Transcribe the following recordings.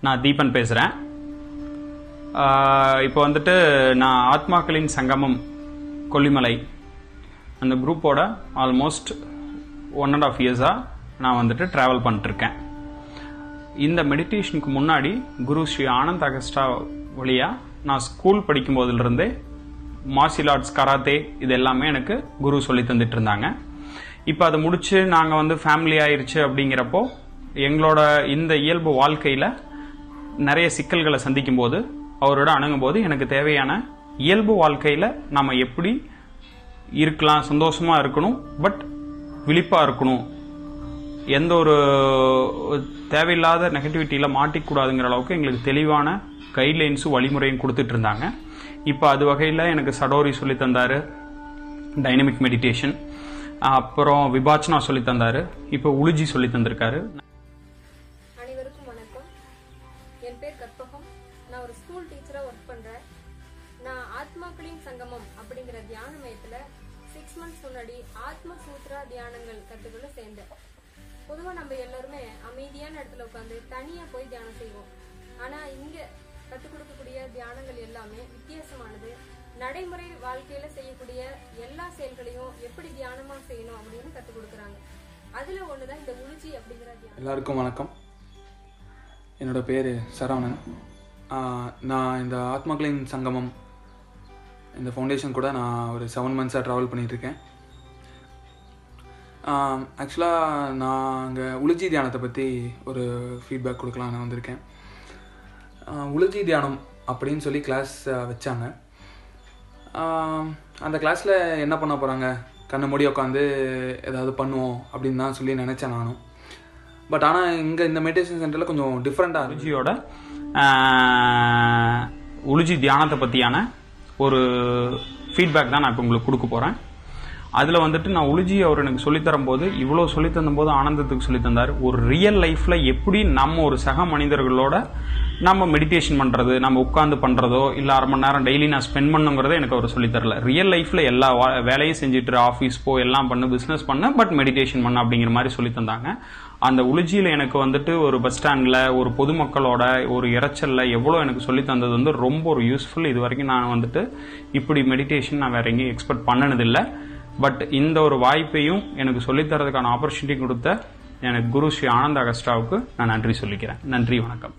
நான் தீபன் பேசுகிறேன் இப்போ வந்துட்டு நான் ஆத்மாக்களின் சங்கமம் கொல்லிமலை அந்த குரூப்போட ஆல்மோஸ்ட் ஒன் அண்ட் ஆஃப் இயர்ஸாக நான் வந்துட்டு ட்ராவல் பண்ணிட்டுருக்கேன் இந்த மெடிடேஷனுக்கு முன்னாடி குரு ஸ்ரீ ஆனந்த் அகஸ்டா வழியாக நான் ஸ்கூல் படிக்கும் போதிலிருந்தே மார்ஷியல் ஆர்ட்ஸ் கராத்தே இது எல்லாமே எனக்கு குரு சொல்லி தந்துட்டு இருந்தாங்க இப்போ அதை முடிச்சு நாங்கள் வந்து ஃபேமிலி ஆயிருச்சு அப்படிங்கிறப்போ எங்களோட இந்த இயல்பு வாழ்க்கையில் நிறைய சிக்கல்களை சந்திக்கும் போது அவரோட அணுகும் போது எனக்கு தேவையான இயல்பு வாழ்க்கையில் நம்ம எப்படி இருக்கலாம் சந்தோஷமா இருக்கணும் பட் விழிப்பா இருக்கணும் எந்த ஒரு தேவையில்லாத நெகட்டிவிட்டியில் மாட்டிக்கூடாதுங்கிற அளவுக்கு எங்களுக்கு தெளிவான கைட்லைன்ஸும் வழிமுறையும் கொடுத்துட்டு இருந்தாங்க இப்போ அது வகையில் எனக்கு சடோரி சொல்லி தந்தாரு டைனமிக் மெடிடேஷன் அப்புறம் விபாச்சனா சொல்லி தந்தாரு இப்போ உளுஜி சொல்லி தந்திருக்காரு அனைவருக்கும் வணக்கம் என் பேர் கற்பகம் நான் ஒரு ஸ்கூல் டீச்சராக ஒர்க் பண்ணுறேன் நான் ஆத்மாக்களின் சங்கமம் அப்படிங்கிற தியான மையத்தில் சிக்ஸ் மந்த்ஸ் முன்னாடி ஆத்ம சூத்ரா தியானங்கள் கற்றுக்கொள்ள சேர்ந்தேன் பொதுவாக நம்ம எல்லாருமே அமைதியான இடத்துல உட்காந்து தனியாக போய் தியானம் செய்வோம் ஆனால் இங்கே கற்றுக் கொடுக்கக்கூடிய தியானங்கள் எல்லாமே வித்தியாசமானது நடைமுறை வாழ்க்கையில செய்யக்கூடிய எல்லா செயல்களையும் எப்படி தியானமா செய்யணும் அப்படின்னு கற்றுக் கொடுக்குறாங்க அதுல ஒண்ணுதான் இந்த உளுச்சி அப்படிங்கிற தியானம் எல்லாருக்கும் வணக்கம் என்னோட பேர் சரவணன் ஆஹ் நான் இந்த ஆத்மாக்களின் சங்கமம் இந்த ஃபவுண்டேஷன் கூட நான் ஒரு செவன் மந்த்ஸாக ட்ராவல் பண்ணிகிட்ருக்கேன் ஆக்சுவலாக நான் அங்கே உளுஜி தியானத்தை பற்றி ஒரு ஃபீட்பேக் கொடுக்கலான்னு வந்திருக்கேன் ஆஹ் உளுஜி தியானம் அப்படின்னு சொல்லி கிளாஸ் வச்சாங்க ஆஹ் அந்த கிளாஸில் என்ன பண்ண போகிறாங்க கண்ணை மூடி உட்காந்து ஏதாவது பண்ணுவோம் அப்படின்னு தான் சொல்லி நினச்சேன் நானும் பட் ஆனால் இங்கே இந்த மெடிடேஷன் சென்டரில் கொஞ்சம் டிஃப்ரெண்ட்டாக இருந்துச்சு உளுஜியோட ஆஹ், உளுஜி தியானத்தை பற்றியான ஒரு ஃபீட்பேக் தான் நான் இப்போ உங்களுக்கு கொடுக்க போகிறேன் அதில் வந்துட்டு நான் உளுஜி அவர் எனக்கு சொல்லித் தரும்போது இவ்வளோ சொல்லித் தந்தபோது ஆனந்தத்துக்கு சொல்லித் தந்தார் ஒரு ரியல் லைஃப்பில் எப்படி நம்ம ஒரு சக மனிதர்களோட நம்ம மெடிடேஷன் பண்ணுறது நம்ம உட்காந்து பண்ணுறதோ இல்லை அரை மணி நேரம் டெய்லி நான் ஸ்பெண்ட் பண்ணுங்கிறத எனக்கு அவர் சொல்லித் தரல ரியல் லைஃப்பில் எல்லா வா- வேலையும் செஞ்சுட்டு ஆஃபீஸ் போ எல்லாம் பண்ணு பிஸ்னஸ் பண்ண பட் மெடிடேஷன் பண்ண அப்படிங்கிற மாதிரி சொல்லித் தந்தாங்க அந்த உளுஜியில் எனக்கு வந்துட்டு ஒரு பஸ் ஸ்டாண்டில் ஒரு பொதுமக்களோட ஒரு இறைச்சலில் எவ்வளோ எனக்கு சொல்லி தந்தது வந்து ரொம்ப ஒரு யூஸ்ஃபுல் இது வரைக்கும் நான் வந்துட்டு இப்படி மெடிடேஷன் நான் வேற எங்கேயும் எக்ஸ்பெக்ட் பண்ணனதில்லை பட் இந்த ஒரு வாய்ப்பையும் எனக்கு சொல்லித் தரதுக்கான ஆப்பர்ச்சுனிட்டி கொடுத்த எனக்கு குரு ஸ்ரீ ஆனந்த அகஸ்டாவுக்கு நான் நன்றி சொல்லிக்கிறேன் நன்றி வணக்கம்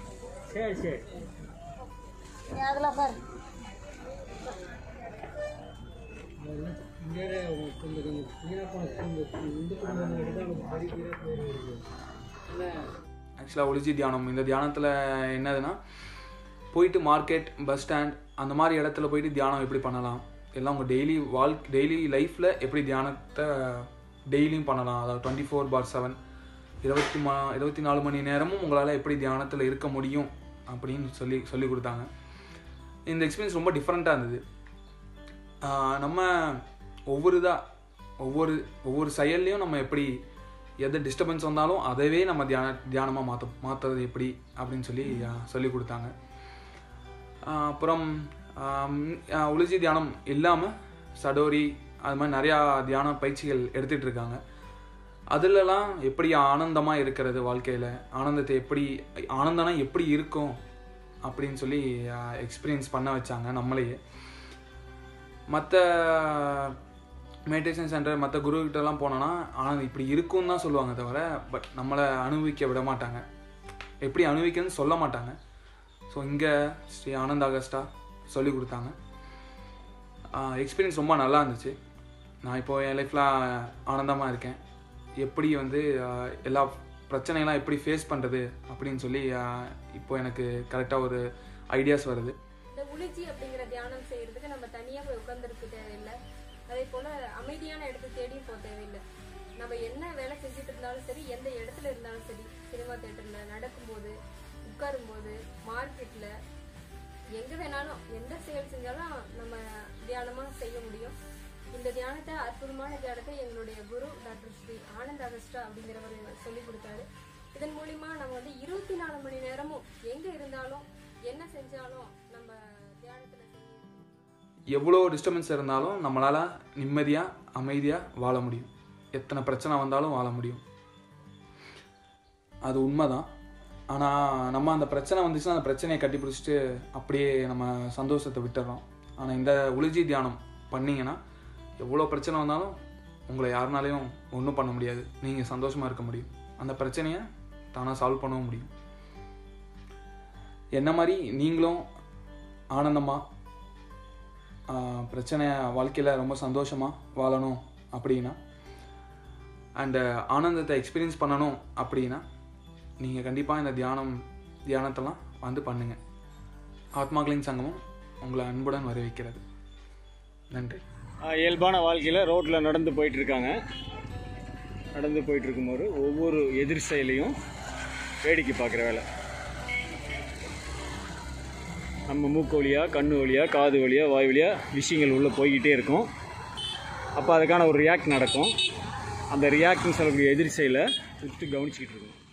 ஆக்சுவலாக ஒளிஜி தியானம் இந்த தியானத்தில் என்னதுன்னா போயிட்டு மார்க்கெட் பஸ் ஸ்டாண்ட் அந்த மாதிரி இடத்துல போயிட்டு தியானம் எப்படி பண்ணலாம் எல்லாம் உங்கள் டெய்லி வாழ் டெய்லி லைஃப்பில் எப்படி தியானத்தை டெய்லியும் பண்ணலாம் அதாவது டுவெண்ட்டி ஃபோர் பார் செவன் இருபத்தி மா இருபத்தி நாலு மணி நேரமும் உங்களால் எப்படி தியானத்தில் இருக்க முடியும் அப்படின்னு சொல்லி சொல்லி கொடுத்தாங்க இந்த எக்ஸ்பீரியன்ஸ் ரொம்ப டிஃப்ரெண்ட்டாக இருந்தது ஆஹ் நம்ம ஒவ்வொரு இதாக ஒவ்வொரு ஒவ்வொரு செயல்லையும் நம்ம எப்படி எது டிஸ்டர்பன்ஸ் வந்தாலும் அதவே நம்ம தியான தியானமாக மாற்ற மாற்றுறது எப்படி அப்படின்னு சொல்லி ஆஹ் சொல்லி கொடுத்தாங்க ஆஹ் அப்புறம் ஆம், ஆஹ் உளுஜி தியானம் இல்லாமல் சடோரி அது மாதிரி நிறையா தியான பயிற்சிகள் எடுத்துகிட்டு இருக்காங்க அதுலலாம் எப்படி ஆனந்தமாக இருக்கிறது வாழ்க்கையில் ஆனந்தத்தை எப்படி ஆனந்தம்னா எப்படி இருக்கும் அப்படின்னு சொல்லி எக்ஸ்பீரியன்ஸ் பண்ண வச்சாங்க நம்மளையே மற்ற மெடிடேஷன் சென்டர் மற்ற குருக்கிட்டலாம் போனோன்னா ஆனந்தம் இப்படி இருக்கும்னு தான் சொல்லுவாங்க தவிர பட் நம்மளை அனுபவிக்க விட மாட்டாங்க எப்படி அனுபவிக்கணும்னு சொல்ல மாட்டாங்க ஸோ இங்கே ஸ்ரீ ஆனந்த் அகஸ்டா சொல்லி கொடுத்தாங்க எக்ஸ்பீரியன்ஸ் ரொம்ப நல்லா இருந்துச்சு நான் இப்போ என் லைஃப்பில் ஆனந்தமாக இருக்கேன் எப்படி வந்து ஆஹ், எல்லா பிரச்சனையெல்லாம் எப்படி ஃபேஸ் பண்ணுறது அப்படின்னு சொல்லி ஆஹ், இப்போ எனக்கு கரெக்டாக ஒரு ஐடியாஸ் வருது இந்த உளுச்சி அப்படிங்கிற தியானம் செய்யறதுக்கு நம்ம தனியா போய் உட்கார்ந்துருக்க தேவையில்லை அதே போல அமைதியான இடத்தை தேடியும் போக தேவையில்லை நம்ம என்ன வேலை செஞ்சுட்டு இருந்தாலும் சரி எந்த இடத்துல இருந்தாலும் சரி சினிமா தேட்டர்ல நடக்கும்போது உட்காரும்போது மார்க்கெட்ல எங்க வேணாலும் எந்த செயல் செஞ்சாலும் நம்ம தியானமா செய்ய முடியும் இந்த தியானத்தை அற்புதமான தியானத்தை எங்களுடைய குரு டாக்டர் ஸ்ரீ ஆனந்த் அகஸ்டா அப்படிங்கிறவர் சொல்லி கொடுத்தாரு இதன் மூலியமா நம்ம வந்து இருபத்தி நாலு மணி நேரமும் எங்க இருந்தாலும் என்ன செஞ்சாலும் நம்ம தியானத்துல செய்ய எவ்வளோ டிஸ்டர்பன்ஸ் இருந்தாலும் நம்மளால் நிம்மதியாக அமைதியாக வாழ முடியும் எத்தனை பிரச்சனை வந்தாலும் வாழ முடியும் அது உண்மைதான் ஆனால் நம்ம அந்த பிரச்சனை வந்துச்சுன்னா அந்த பிரச்சனையை கட்டி பிடிச்சிட்டு அப்படியே நம்ம சந்தோஷத்தை விட்டுறோம் ஆனால் இந்த உளிஜி தியானம் பண்ணீங்கன்னா எவ்வளோ பிரச்சனை வந்தாலும் உங்களை யாருனாலையும் ஒன்றும் பண்ண முடியாது நீங்கள் சந்தோஷமாக இருக்க முடியும் அந்த பிரச்சனையை தானாக சால்வ் பண்ணவும் முடியும் என்ன மாதிரி நீங்களும் ஆனந்தமாக பிரச்சனை வாழ்க்கையில் ரொம்ப சந்தோஷமாக வாழணும் அப்படின்னா அண்டு ஆனந்தத்தை எக்ஸ்பீரியன்ஸ் பண்ணணும் அப்படின்னா நீங்கள் கண்டிப்பாக இந்த தியானம் தியானத்தெல்லாம் வந்து பண்ணுங்கள் ஆத்மாக்களின் சங்கமம் உங்களை அன்புடன் வரவேற்கிறது நன்றி ஆஹ் இயல்பான வாழ்க்கையில் ரோட்டில் நடந்து போயிட்டு இருக்காங்க நடந்து போயிட்டு இருக்கும்போது ஒவ்வொரு எதிர் செயலையும் வேடிக்கை பார்க்குற வேலை நம்ம மூக்கு வழியா கண்ணு வழியா காது வழியா வாய் வழியா விஷயங்கள் உள்ளே போய்கிட்டே இருக்கும் அப்போ அதுக்கான ஒரு ரியாக்ட் நடக்கும் அந்த ரியாக்ட்னு சொல்லக்கூடிய எதிர் செயலை உத்து கவனிச்சிக்கிட்டு இருக்கும்